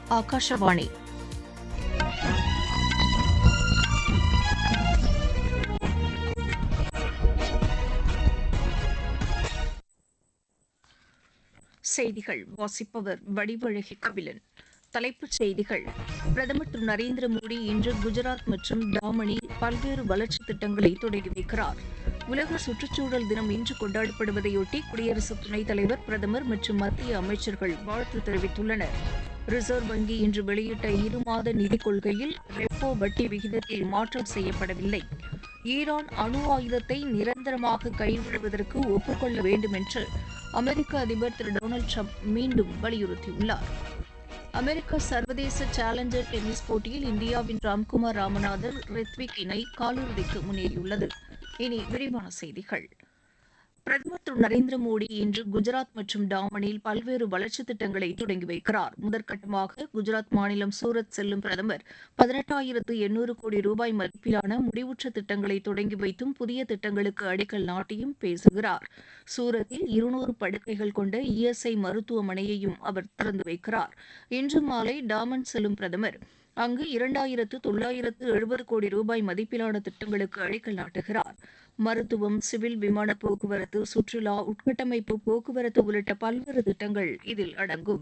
ಆಕಾಶವಾಣಿ செய்திகள் வாசிப்பவர் வடிவழகி கபிலன் தலைப்புச் செய்திகள் பிரதமர் திரு நரேந்திர மோடி இன்று குஜராத் மற்றும் டாமனில் பல்வேறு வளர்ச்சித் திட்டங்களை தொடங்கி வைக்கிறார் உலக சுற்றுச்சூழல் தினம் இன்று கொண்டாடப்படுவதையொட்டி குடியரசு துணைத் தலைவர் பிரதமர் மற்றும் மத்திய அமைச்சர்கள் வாழ்த்து தெரிவித்துள்ளனர் ரிசர்வ் வங்கி இன்று வெளியிட்ட இருமாத நிதிக் கொள்கையில் ரெப்போ வட்டி விகிதத்தில் மாற்றம் செய்யப்படவில்லை ஈரான் அணு ஆயுதத்தை நிரந்தரமாக கைவிடுவதற்கு ஒப்புக்கொள்ள வேண்டும் என்று அமெரிக்க அதிபர் திரு டொனால்டு ட்ரம்ப் மீண்டும் வலியுறுத்தியுள்ளார் அமெரிக்க சர்வதேச சேலஞ்சர் டென்னிஸ் போட்டியில் இந்தியாவின் ராம்குமார் ராமநாதன் ரித்விக் இணை காலிறுதிக்கு முன்னேறியுள்ளது இனி விரிவான செய்திகள் பிரதமர் திரு நரேந்திர மோடி இன்று குஜராத் மற்றும் டாமனில் பல்வேறு வளர்ச்சித் திட்டங்களை தொடங்கி வைக்கிறார் முதற்கட்டமாக குஜராத் மாநிலம் சூரத் செல்லும் பிரதமர் பதினெட்டாயிரத்து எண்ணூறு கோடி ரூபாய் மதிப்பிலான முடிவுற்ற திட்டங்களை தொடங்கி வைத்தும் புதிய திட்டங்களுக்கு அடிக்கல் நாட்டியும் பேசுகிறார் சூரத்தில் இருநூறு படுக்கைகள் கொண்ட இஎஸ்ஐ மருத்துவமனையையும் அவர் திறந்து வைக்கிறார் இன்று மாலை டாமன் செல்லும் பிரதமர் அங்கு இரண்டாயிரத்து தொள்ளாயிரத்து எழுபது கோடி ரூபாய் மதிப்பிலான திட்டங்களுக்கு அடிக்கல் நாட்டுகிறார் மருத்துவம் சிவில் விமான போக்குவரத்து சுற்றுலா உட்கட்டமைப்பு போக்குவரத்து உள்ளிட்ட பல்வேறு திட்டங்கள் இதில் அடங்கும்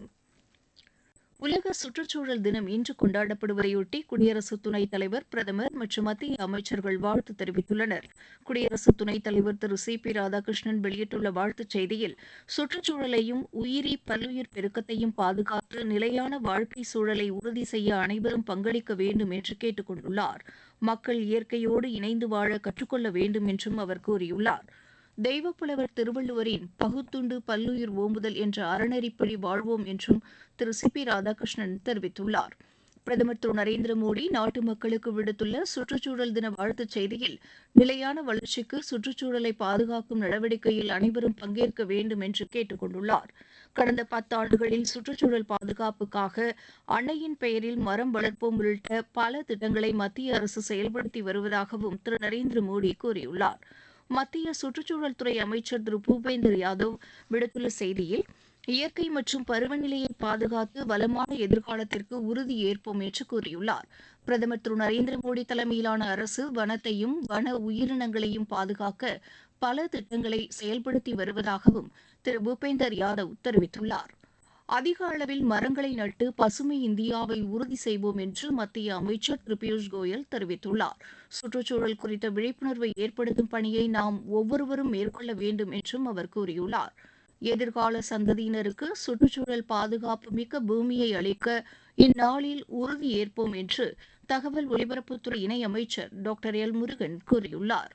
உலக சுற்றுச்சூழல் தினம் இன்று கொண்டாடப்படுவதையொட்டி குடியரசு துணைத் தலைவர் பிரதமர் மற்றும் மத்திய அமைச்சர்கள் வாழ்த்து தெரிவித்துள்ளனர் குடியரசு துணைத் தலைவர் திரு சி பி ராதாகிருஷ்ணன் வெளியிட்டுள்ள வாழ்த்துச் செய்தியில் சுற்றுச்சூழலையும் உயிரி பல்லுயிர் பெருக்கத்தையும் பாதுகாத்து நிலையான வாழ்க்கை சூழலை உறுதி செய்ய அனைவரும் பங்களிக்க வேண்டும் என்று கேட்டுக் கொண்டுள்ளார் மக்கள் இயற்கையோடு இணைந்து வாழ கற்றுக்கொள்ள வேண்டும் என்றும் அவர் கூறியுள்ளார் தெய்வப்புலவர் திருவள்ளுவரின் பகுத்துண்டு பல்லுயிர் ஓம்புதல் என்ற அறநெறிப்படி வாழ்வோம் என்றும் திரு சி பி ராதாகிருஷ்ணன் தெரிவித்துள்ளார் பிரதமர் திரு நரேந்திர மோடி நாட்டு மக்களுக்கு விடுத்துள்ள சுற்றுச்சூழல் தின வாழ்த்துச் செய்தியில் நிலையான வளர்ச்சிக்கு சுற்றுச்சூழலை பாதுகாக்கும் நடவடிக்கையில் அனைவரும் பங்கேற்க வேண்டும் என்று கேட்டுக் கொண்டுள்ளார் கடந்த பத்தாண்டுகளில் சுற்றுச்சூழல் பாதுகாப்புக்காக அன்னையின் பெயரில் மரம் வளர்ப்போம் உள்ளிட்ட பல திட்டங்களை மத்திய அரசு செயல்படுத்தி வருவதாகவும் திரு நரேந்திர மோடி கூறியுள்ளார் மத்திய சுற்றுச்சூழல் துறை அமைச்சர் திரு பூபேந்தர் யாதவ் விடுத்துள்ள செய்தியில் இயற்கை மற்றும் பருவநிலையை பாதுகாத்து வளமான எதிர்காலத்திற்கு உறுதி ஏற்போம் என்று கூறியுள்ளார் பிரதமர் திரு நரேந்திர மோடி தலைமையிலான அரசு வனத்தையும் வன உயிரினங்களையும் பாதுகாக்க பல திட்டங்களை செயல்படுத்தி வருவதாகவும் திரு பூபேந்தர் யாதவ் தெரிவித்துள்ளார் அதிக அளவில் மரங்களை நட்டு பசுமை இந்தியாவை உறுதி செய்வோம் என்று மத்திய அமைச்சர் திரு பியூஷ் கோயல் தெரிவித்துள்ளார் சுற்றுச்சூழல் குறித்த விழிப்புணர்வை ஏற்படுத்தும் பணியை நாம் ஒவ்வொருவரும் மேற்கொள்ள வேண்டும் என்றும் அவர் கூறியுள்ளார் எதிர்கால சந்ததியினருக்கு சுற்றுச்சூழல் பாதுகாப்பு மிக்க பூமியை அளிக்க இந்நாளில் உறுதி ஏற்போம் என்று தகவல் ஒலிபரப்புத்துறை இணையமைச்சர் டாக்டர் எல் முருகன் கூறியுள்ளார்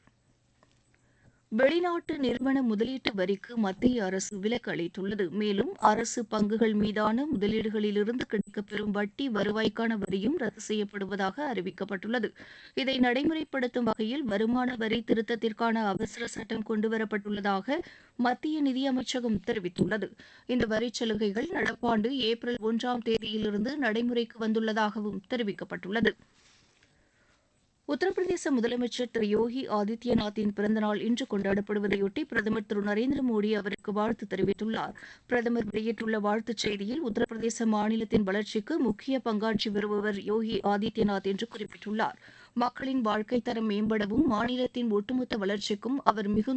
வெளிநாட்டு நிறுவன முதலீட்டு வரிக்கு மத்திய அரசு விலக்கு அளித்துள்ளது மேலும் அரசு பங்குகள் மீதான முதலீடுகளிலிருந்து கிடைக்கப்பெறும் வட்டி வருவாய்க்கான வரியும் ரத்து செய்யப்படுவதாக அறிவிக்கப்பட்டுள்ளது இதை நடைமுறைப்படுத்தும் வகையில் வருமான வரி திருத்தத்திற்கான அவசர சட்டம் கொண்டுவரப்பட்டுள்ளதாக மத்திய நிதியமைச்சகம் தெரிவித்துள்ளது இந்த வரிச் சலுகைகள் நடப்பாண்டு ஏப்ரல் ஒன்றாம் தேதியிலிருந்து நடைமுறைக்கு வந்துள்ளதாகவும் தெரிவிக்கப்பட்டுள்ளது உத்தரப்பிரதேச முதலமைச்சர் திரு யோகி ஆதித்யநாத்தின் பிறந்தநாள் இன்று கொண்டாடப்படுவதையொட்டி பிரதமர் திரு நரேந்திர மோடி அவருக்கு வாழ்த்து தெரிவித்துள்ளார் பிரதமர் வெளியிட்டுள்ள வாழ்த்துச் செய்தியில் உத்தரப்பிரதேச மாநிலத்தின் வளர்ச்சிக்கு முக்கிய பங்காற்றி வருபவர் யோகி ஆதித்யநாத் என்று குறிப்பிட்டுள்ளார் மக்களின் வாழ்க்கைத் தரம் மேம்படவும் மாநிலத்தின் ஒட்டுமொத்த வளர்ச்சிக்கும் அவர் மிகுந்த